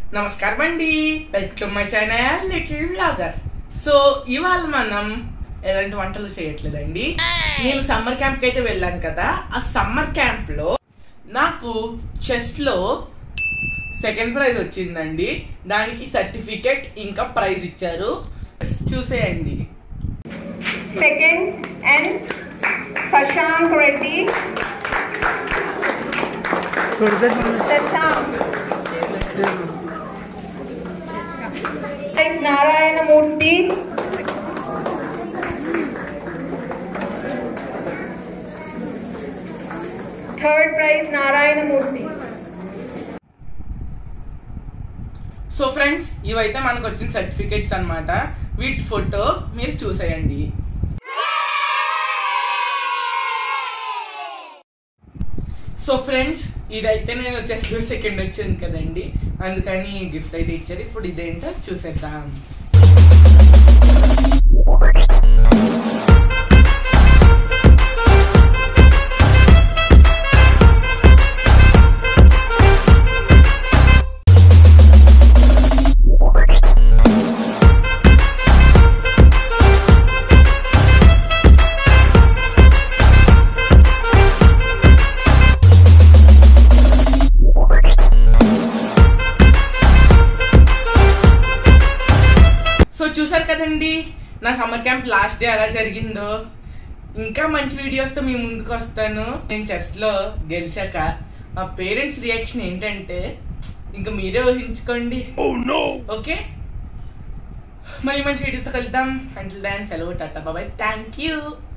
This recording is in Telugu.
నమస్కారం అండి welcome to my channel little blogger so ఇవాళ మనం ఎలాంటి వంటలు చేయట్లేదండి నేను సమ్మర్ క్యాంప్ కి అయితే వెళ్ళాను కదా ఆ సమ్మర్ క్యాంప్ లో నాకు చెస్ లో సెకండ్ ప్రైజ్ వచ్చిందండి దానికి సర్టిఫికెట్ ఇంకా ప్రైజ్ ఇచ్చారు చూసేయండి Second, and Sashank Reddy. Sashank. Is Narayana Murthy. Third prize Narayana Murthy. So friends ఇవైతే మనకు వచ్చిన సర్టిఫికెట్స్ అన్నమాట వీటి ఫోటో మీరు చూసేయండి సో ఫ్రెండ్స్ ఇదైతే నేను చెస్ సెకండ్ వచ్చింది కదండి అందుకని గిఫ్ట్ అయితే ఇచ్చారు ఇప్పుడు ఇదేంటో చూసేద్దాం సో చూసారు కదండి నా సమ్మర్ క్యాంప్ లాస్ట్ డే ఎలా జరిగిందో ఇంకా మంచి వీడియోస్తో మీ ముందుకు వస్తాను నేను చెస్లో గెలిచాక మా పేరెంట్స్ రియాక్షన్ ఏంటంటే ఇంకా మీరే ఊహించుకోండి ఓకే మళ్ళీ మంచి వీడియోతో కలుద్దాం అంటిల్ దాన్ సెలవు టాటా బాబాయ్ థ్యాంక్ యూ